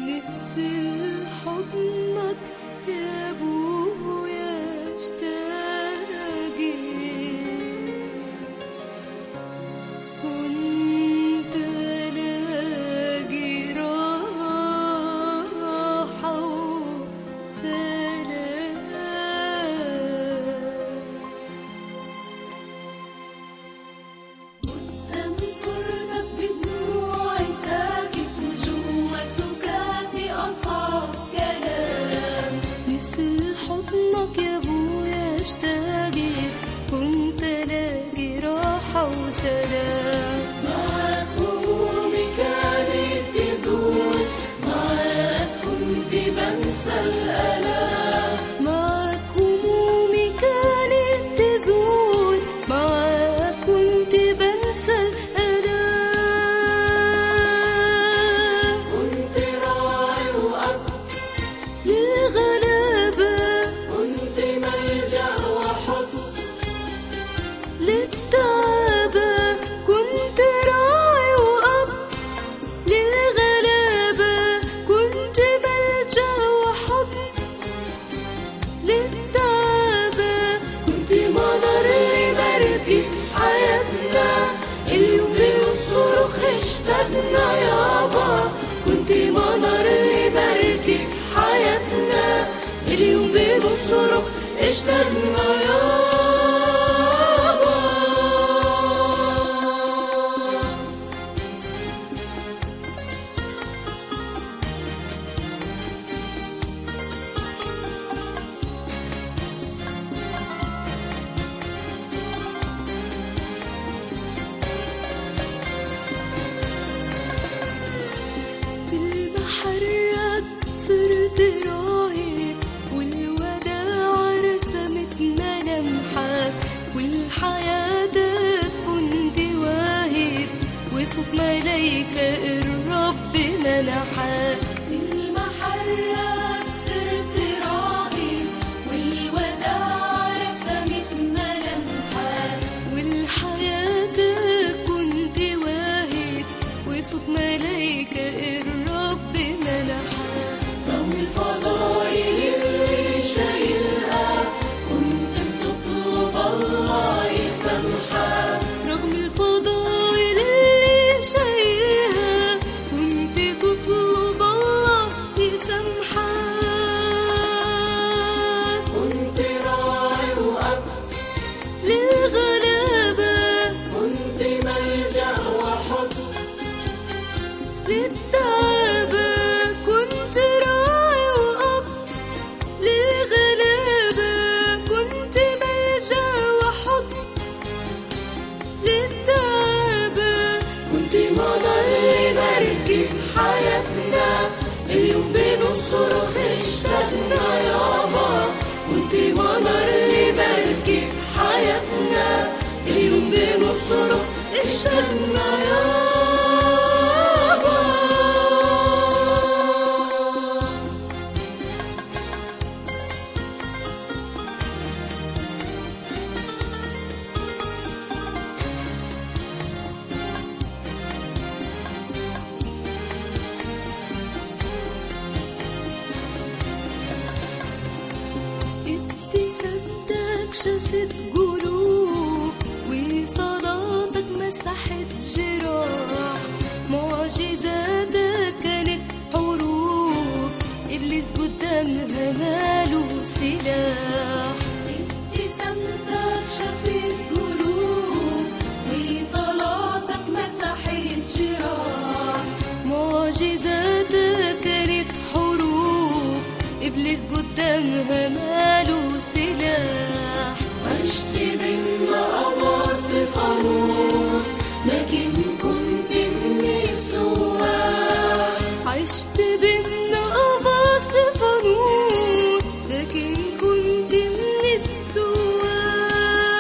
نفسي لحضنك يا ابويا اشتاقي كنت الاقي راحة وسلام قدام صورتك بدموعي ساكت وجوا سكاتي أصعب كلام نفسي لحضنك يا ابويا اشتاقي كنت الاقي راحة وسلام معاك همومي كانت تزول معاك كنت بنسى الألام معاك همومي كانت تزول معاك كنت بنسى الألام كنت راعي وأب للغلابة كنت ملجأ وحضن للتعبة كنت راعي وأب للغلابة كنت ملجأ وحضن للتعبة كنت مدار لمركب حياتنا اليوم بنصرخ اشتقنا يابا كنت مدار لمركب حياتنا اليوم بنصرخ اشتقنا يابا في المحرك صرت راهب والوداع رسمت ملامحك والحياتك كنت واهب وصوت ملايكة الرب منحك المحرك صرت راهب والوداع رسمت ملامحك والحياتك كنت واهب وصوت ملايكة الرب منحك رغم الفضايل اللي شايلها كنت بتطلب الله يسامحك رغم الفضايل اللي شايلها كنت تطلب الله يسامحك كنت راعي وأب للغلابة كنت ملجأ وحضن للتعبة كنت راعي وأب للغلابة كنت ملجأ وحضن للتعبة كنت مدار لمركب حياتنا اليوم بنصرخ اشتقنا يابا كنت مدار لمركب حياتنا اليوم بنصرخ اشتقنا يابا ابتسامتك شافت قلوب وصلاتك مسحت جراح معجزاتك كانت حروب إبليس قدامها ماله سلاح ابتسامتك شافت قلوب وصلاتك مسحت جراح معجزاتك كانت حروب إبليس قدامها ماله سلاح عشت بين أبوظ فانوس لكن كنت من السواح عشت بين قفص فانوس لكن كنت من السواح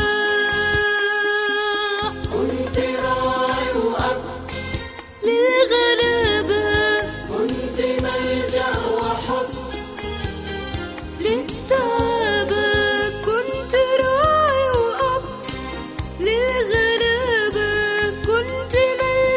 كنت راعي وأب للغلابة كنت ملجأ وحضن للتعبة كنت راعي وأب للغلابة كنت ملجأ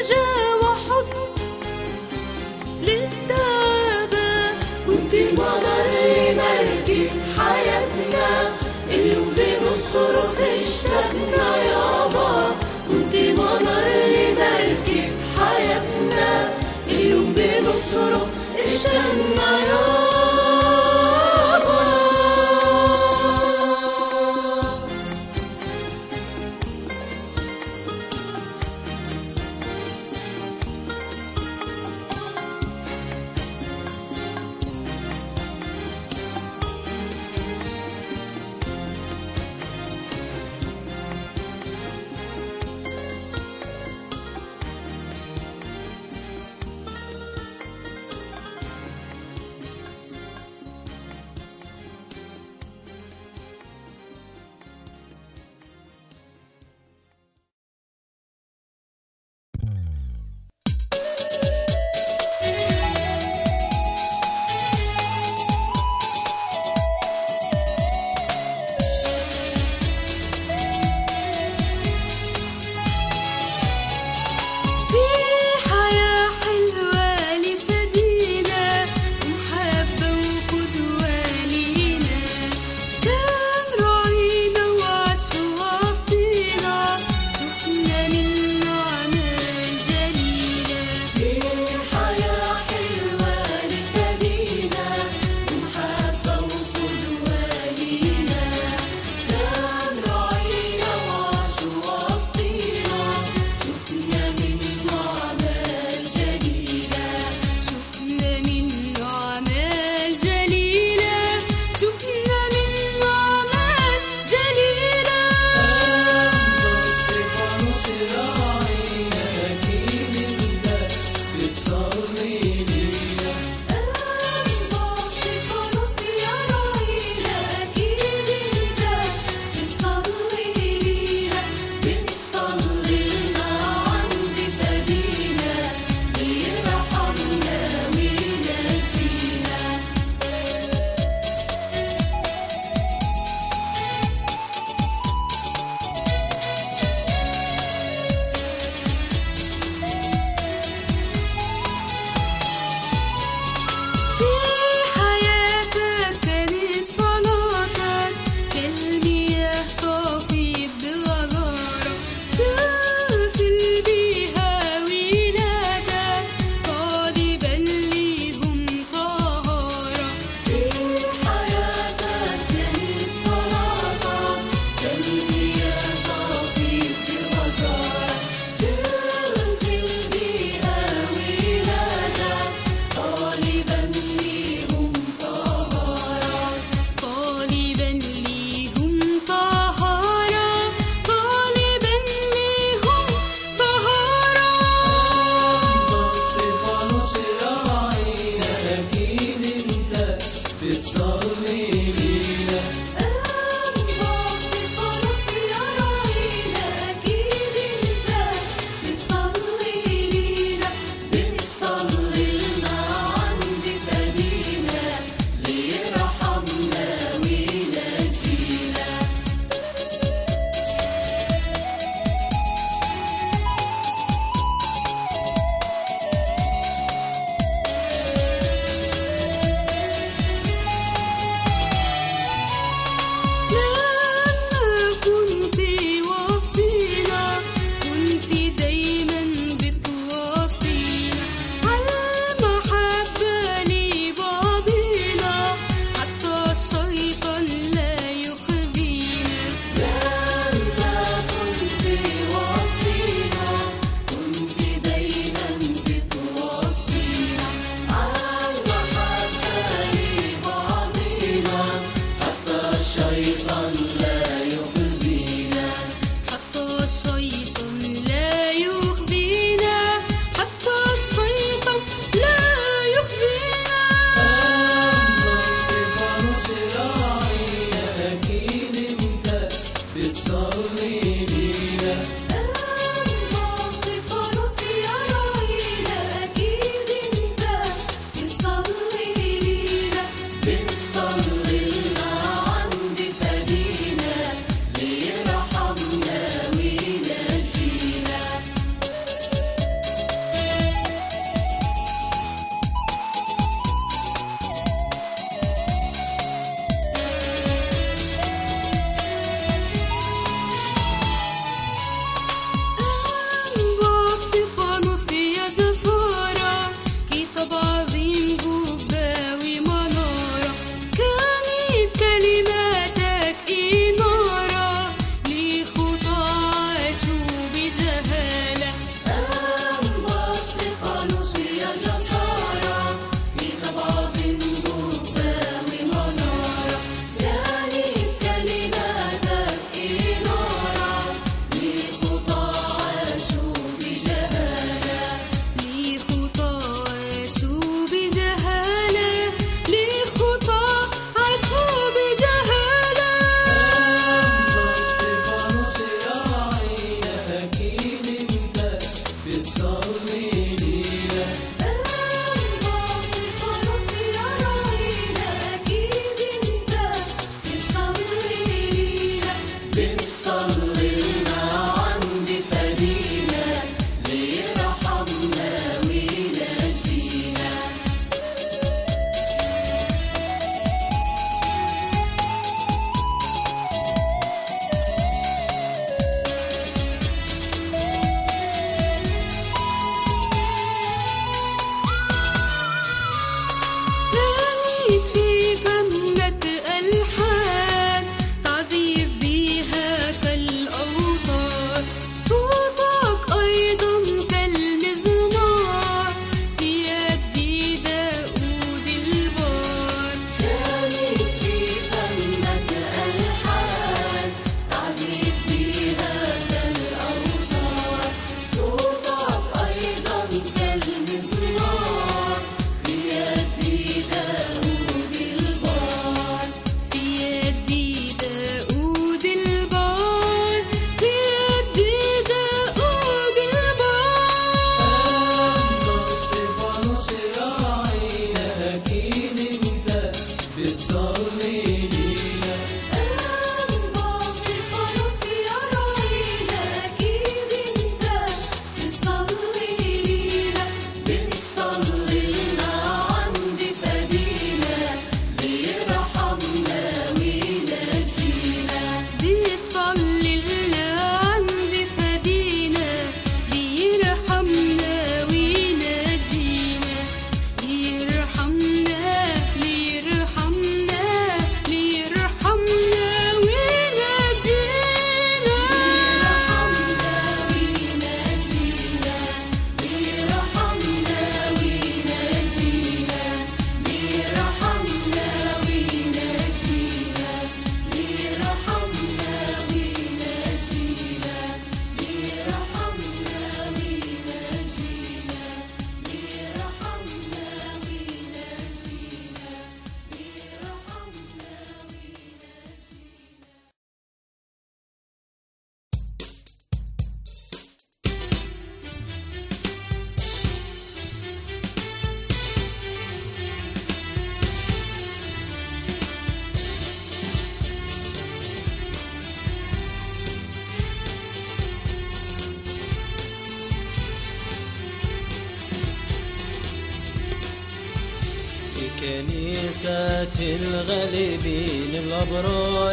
كنيسة الغالبين الأبرار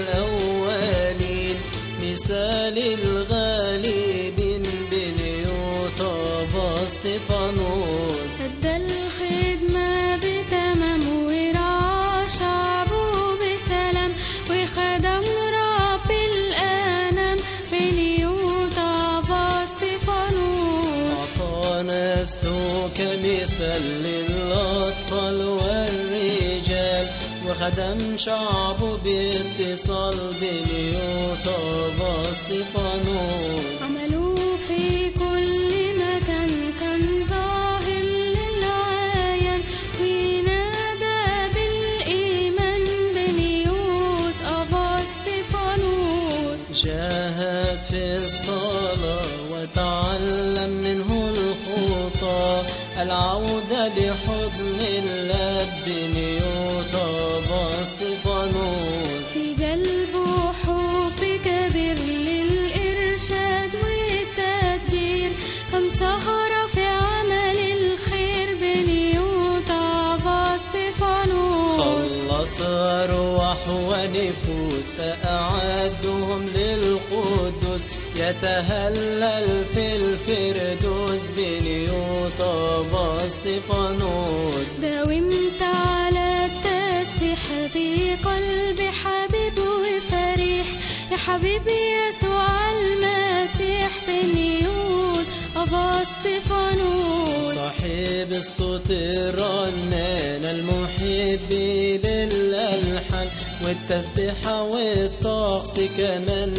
الأولين مثال الغالبين بنيوتا باستيفانوس أدى الخدمة بتمام ورعى شعبه بسلام وخدم رب الأنام بنيوتا باستيفانوس أعطى نفسه كمثال للأطفال والرجال وخدم شعبه باتصال بنيوتا باستيفانوس عملوا في كل مكان كان ظاهر للعيان وينادى بالإيمان بنيوت أبا استفانوس جاهد في الصلاة وتعلم منه الخطى العودة لحضن الأب بنيوتا باستيفانوس في قلبه حب كبير للإرشاد والتدبير كان سهرة في عمل الخير بنيوت أبا استفانوس خلص أرواح ونفوس فأعدهم للقدس يتهلل في الفردوس بنيوتا باستيفانوس داومت على التسبيح بقلب حبيب وفريح يا حبيبي يسوع المسيح بنيوت أبا استفانوس صاحب الصوت الرنان المحب للألحان والتسبيحة والطقس كمان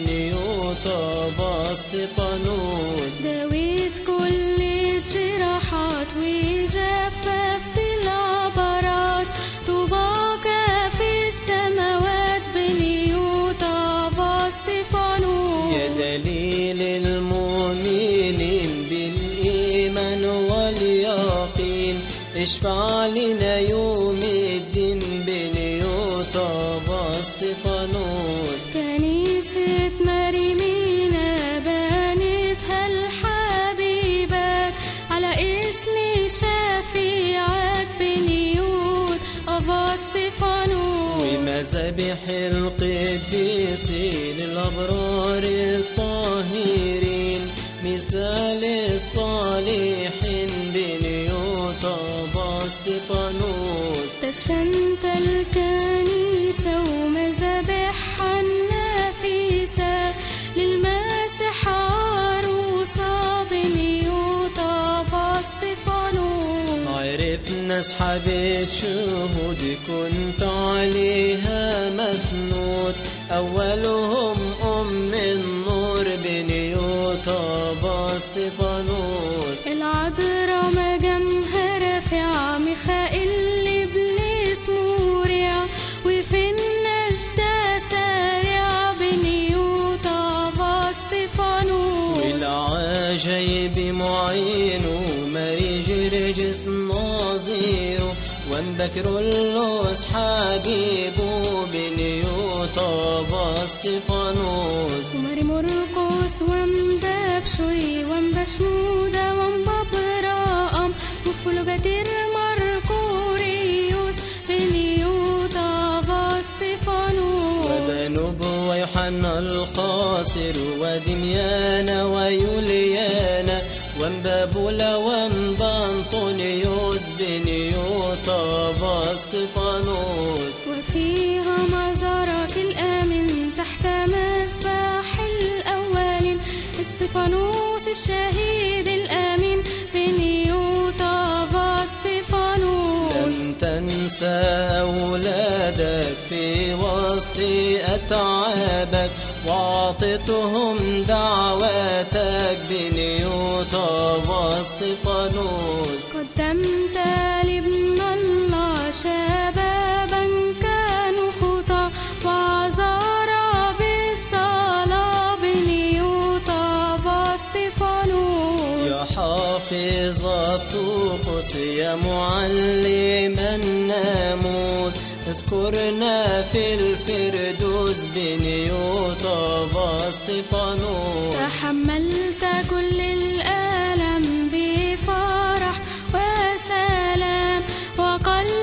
بنيوتا باستيفانوس داويت كل الجراحات وجففت العبرات طوباك في السماوات بنيوت أبا استفانوس يا دليل المؤمنين بالإيمان واليقين اشفع لنا يوم الدين بنيوتا باستيفانوس كنيسة مريمينا بنتها الحبيبات على اسم شفيعك بنيوت أبا استفانوس ومذابح القديسين الأبرار الطاهرين مثال الصالحين بنيوتا باستيفانوس دشنت الكنيسة ومذابحها النفيسة للمسيح عروسة بنيوت أبا استفانوس عرفنا أصحاب شهود كنت عليها مسنود أولهم أم النور بنيوتا باستيفانوس العذراء مجامها رافعة ميخائيل لإبليس مريع وفي النجدة سارع بنيوت أبا استفانوس والعجيب معين ماري جرجس ناظر وانبكر اللوس حبيبه بنيوتا باستيفانوس وماري مرقس ومباب شوي ومبا شنودة ومبا براءم وفلوباتير مرقوريوس بنيوت أبا استفانوس وبنوب ويوحنا القاصر ودميانا ويوليانا ومبابولا ومبانطونيوس بنيوتا باستيفانوس وفيها مزارك الآمن تحت مسبح الأولين استفانوس الشهيد الآمين بنيوتا باستفانوس لم تنسى أولادك في وسط أتعابك وأعطتهم دعواتك بنيوتا باستيفانوس قدمت لابن الله شبابا كانوا خطى وعذار بالصلاة بنيوتا باستفانوس يا حافظ الطقوس يا معلم الناموس اذكرنا في الفردوس بنيوتا باستيفانوس تحملت كل الألم بفرح وسلام وقلب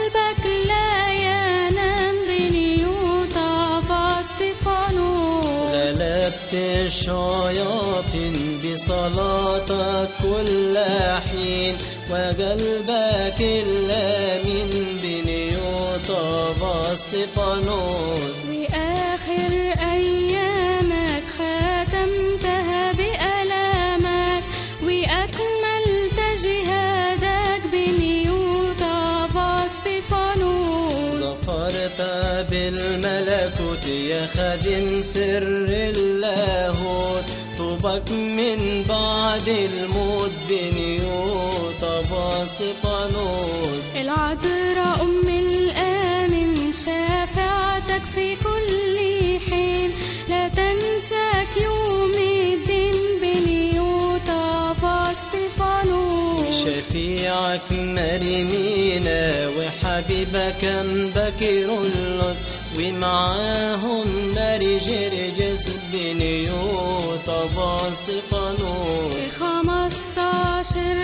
الشياطين بصلاتك كل حين وقلبك الأمين بنيوتا باستفانوس وآخر أيامك ختمتها بألامك وأكملت جهادك بنيوتا باستفانوس ظفرت بالملكوت يا خادم سر اللاهوت طوبك من بعد الموت بنيوتا باستفانوس العذراء أم الآمن شافعتك في كل حين لا تنساك يوم الدين بنيوتا باستفانوس شفيعك مريمينا وحبيبك بكيرلس ومعاهم ماري جرجس بنيوتا باستفانوس خمستاشر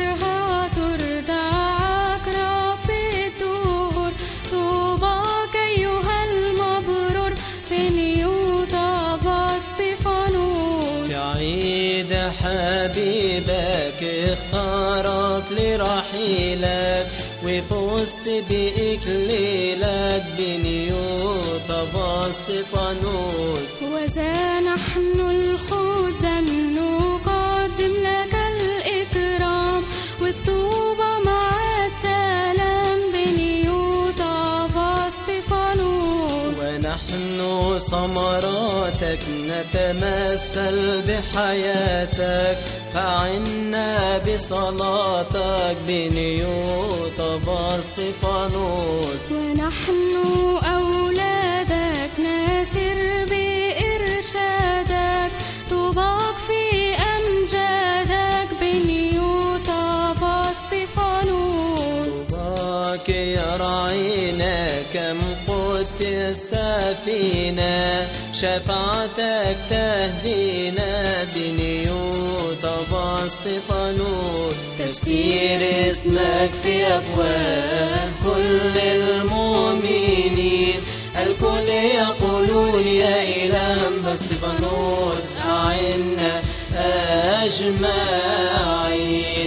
هترضعك رب الدهور طوباك أيها المبرور بنيوتا باستفانوس في عيد حبيبك اختارك لرحيلك وفزت بإكليلك بنيوتا باستفانوس وذا نحن الخدام نقدم لك الإكرام والطوبة مع السلام بنيوتا باستفانوس ونحن ثمراتك نتمثل بحياتك فعنا بصلاتك بنيوتا باستفانوس ونحن أولادك نسر بإرشادك طوباك في أمجادك بنيوتا باستفانوس طوباك يا رعينا كم قدت السفينة شفاعتك تهدينا بنيوتا باستفانوس تفسير اسمك في أفواه كل المؤمنين الكل يقولون يا إله باستفانوس أعنا أجمعين